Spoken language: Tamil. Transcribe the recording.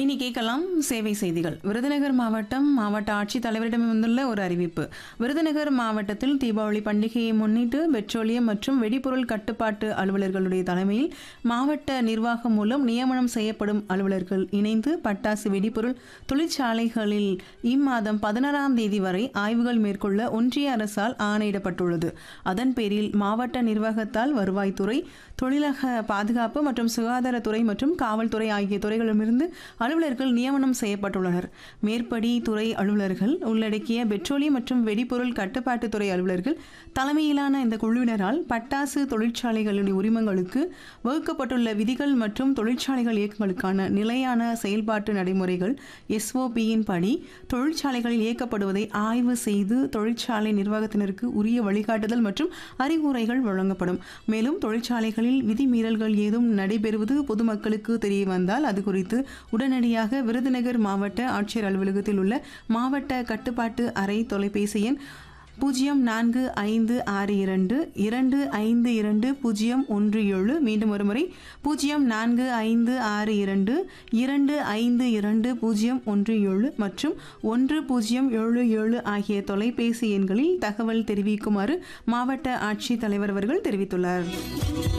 இனி கேட்கலாம் சேவை செய்திகள் விருதுநகர் மாவட்டம் மாவட்ட ஆட்சித்தலைவரிடம் வந்துள்ள ஒரு அறிவிப்பு விருதுநகர் மாவட்டத்தில் தீபாவளி பண்டிகையை முன்னிட்டு பெட்ரோலியம் மற்றும் வெடிபொருள் கட்டுப்பாட்டு அலுவலர்களுடைய தலைமையில் மாவட்ட நிர்வாகம் மூலம் நியமனம் செய்யப்படும் அலுவலர்கள் இணைந்து பட்டாசு வெடிபொருள் தொழிற்சாலைகளில் இம்மாதம் பதினாறாம் தேதி வரை ஆய்வுகள் மேற்கொள்ள ஒன்றிய அரசால் ஆணையிடப்பட்டுள்ளது அதன் பேரில் மாவட்ட நிர்வாகத்தால் வருவாய்த்துறை தொழிலக பாதுகாப்பு மற்றும் சுகாதாரத்துறை மற்றும் காவல்துறை ஆகிய துறைகளிலிருந்து அலுவலர்கள் நியமனம் செய்யப்பட்டுள்ளனர் மேற்படி துறை அலுவலர்கள் உள்ளடக்கிய பெட்ரோலியம் மற்றும் வெடிபொருள் கட்டுப்பாட்டுத்துறை அலுவலர்கள் தலைமையிலான இந்த குழுவினரால் பட்டாசு தொழிற்சாலைகளுடைய உரிமங்களுக்கு வகுக்கப்பட்டுள்ள விதிகள் மற்றும் தொழிற்சாலைகள் இயக்கங்களுக்கான நிலையான செயல்பாட்டு நடைமுறைகள் எஸ்ஓபியின் படி தொழிற்சாலைகளில் இயக்கப்படுவதை ஆய்வு செய்து தொழிற்சாலை நிர்வாகத்தினருக்கு உரிய வழிகாட்டுதல் மற்றும் அறிவுரைகள் வழங்கப்படும் மேலும் தொழிற்சாலைகளில் விதிமீறல்கள் ஏதும் நடைபெறுவது பொதுமக்களுக்கு தெரிய வந்தால் அது குறித்து உடனடியாக விருதுநகர் மாவட்ட ஆட்சியர் அலுவலகத்தில் உள்ள மாவட்ட கட்டுப்பாட்டு அறை தொலைபேசி எண் பூஜ்ஜியம் நான்கு ஐந்து ஆறு இரண்டு இரண்டு ஐந்து இரண்டு பூஜ்ஜியம் ஒன்று ஏழு மீண்டும் ஒருமுறை பூஜ்ஜியம் நான்கு ஐந்து ஆறு இரண்டு இரண்டு ஐந்து இரண்டு பூஜ்ஜியம் ஒன்று ஏழு மற்றும் ஒன்று பூஜ்ஜியம் ஏழு ஏழு ஆகிய தொலைபேசி எண்களில் தகவல் தெரிவிக்குமாறு மாவட்ட ஆட்சித்தலைவர் அவர்கள் தெரிவித்துள்ளார்